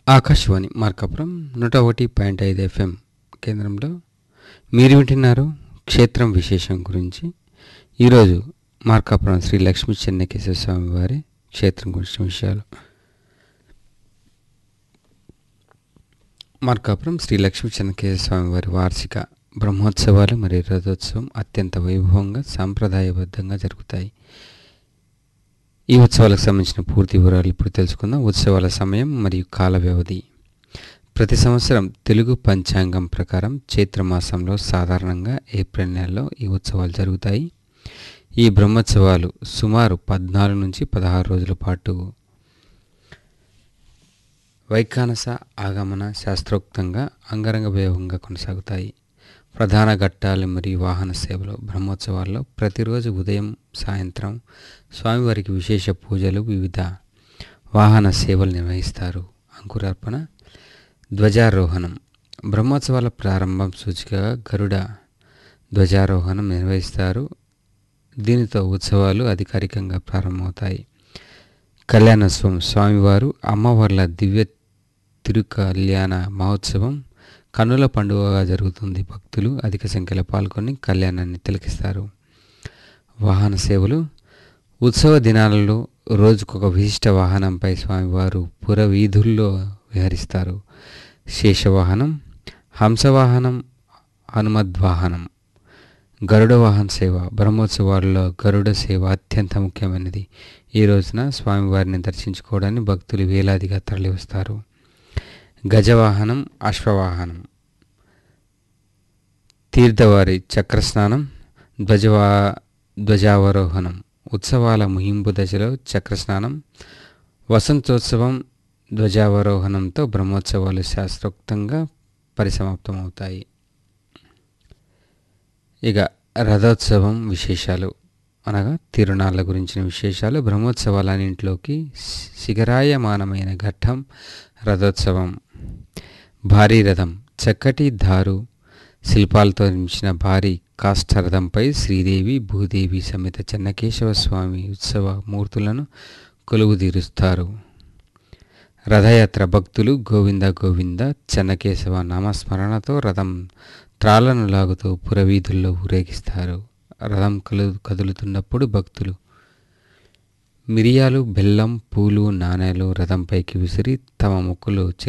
ఆకాశవాణి మార్కాపురం నూట ఒకటి పాయింట్ ఐదు ఎఫ్ఎం కేంద్రంలో మీరు వింటున్నారు క్షేత్రం విశేషం గురించి ఈరోజు మార్కాపురం శ్రీ లక్ష్మీ చెన్నకేశ్వర స్వామి వారి క్షేత్రం గురించిన విషయాలు మార్కాపురం శ్రీ లక్ష్మీ చెన్నకేశ్వర స్వామి వారి వార్షిక బ్రహ్మోత్సవాలు మరియు రథోత్సవం అత్యంత వైభవంగా సాంప్రదాయబద్ధంగా జరుగుతాయి ఈ ఉత్సవాలకు సంబంధించిన పూర్తి వివరాలు ఇప్పుడు తెలుసుకుందాం ఉత్సవాల సమయం మరియు కాల వ్యవధి ప్రతి సంవత్సరం తెలుగు పంచాంగం ప్రకారం చైత్రమాసంలో సాధారణంగా ఏప్రిల్ నెలలో ఈ ఉత్సవాలు జరుగుతాయి ఈ బ్రహ్మోత్సవాలు సుమారు పద్నాలుగు నుంచి పదహారు రోజుల పాటు వైఖానస ఆగమన శాస్త్రోక్తంగా అంగరంగ వైభవంగా కొనసాగుతాయి ప్రధాన ఘట్టాలు మరియు వాహన సేవలు బ్రహ్మోత్సవాల్లో ప్రతిరోజు ఉదయం సాయంత్రం స్వామివారికి విశేష పూజలు వివిధ వాహన సేవలు నిర్వహిస్తారు అంకురార్పణ ధ్వజారోహణం బ్రహ్మోత్సవాల ప్రారంభం సూచికగా గరుడ ధ్వజారోహణం నిర్వహిస్తారు దీనితో ఉత్సవాలు అధికారికంగా ప్రారంభమవుతాయి కళ్యాణోత్సవం స్వామివారు అమ్మవార్ల దివ్య తిరుకల్యాణ మహోత్సవం కన్నుల పండుగగా జరుగుతుంది భక్తులు అధిక సంఖ్యలో పాల్గొని కళ్యాణాన్ని తిలకిస్తారు వాహన సేవలు ఉత్సవ దినాలలో రోజుకొక విశిష్ట వాహనంపై స్వామివారు పుర వీధుల్లో విహరిస్తారు శేషవాహనం హంసవాహనం హనుమద్వాహనం గరుడ వాహన సేవ బ్రహ్మోత్సవాల్లో గరుడ సేవ అత్యంత ముఖ్యమైనది ఈ రోజున స్వామివారిని దర్శించుకోవడానికి భక్తులు వేలాదిగా తరలివస్తారు గజవాహనం అశ్వవాహనం తీర్థవారి చక్రస్నానం ధ్వజవా ధ్వజావరోహణం ఉత్సవాల ముగింపు దశలో చక్రస్నానం వసంతోత్సవం ధ్వజావరోహణంతో బ్రహ్మోత్సవాలు శాస్త్రోక్తంగా పరిసమాప్తమవుతాయి ఇక రథోత్సవం విశేషాలు అనగా తిరునాళ్ళ గురించిన విశేషాలు బ్రహ్మోత్సవాలన్నింటిలోకి శిఖరాయమానమైన ఘట్టం రథోత్సవం భారీ రథం చక్కటి దారు శిల్పాలతో నిర్మించిన భారీ కాష్టరథంపై శ్రీదేవి భూదేవి సమేత చెన్నకేశవ స్వామి ఉత్సవ మూర్తులను కొలువుదీరుస్తారు రథయాత్ర భక్తులు గోవింద గోవింద చెన్నకేశవ నామస్మరణతో రథం త్రాళ్లను లాగుతూ పురవీధుల్లో ఊరేగిస్తారు రథం కలు కదులుతున్నప్పుడు భక్తులు మిరియాలు బెల్లం పూలు నాణేలు రథంపైకి విసిరి తమ మొక్కులు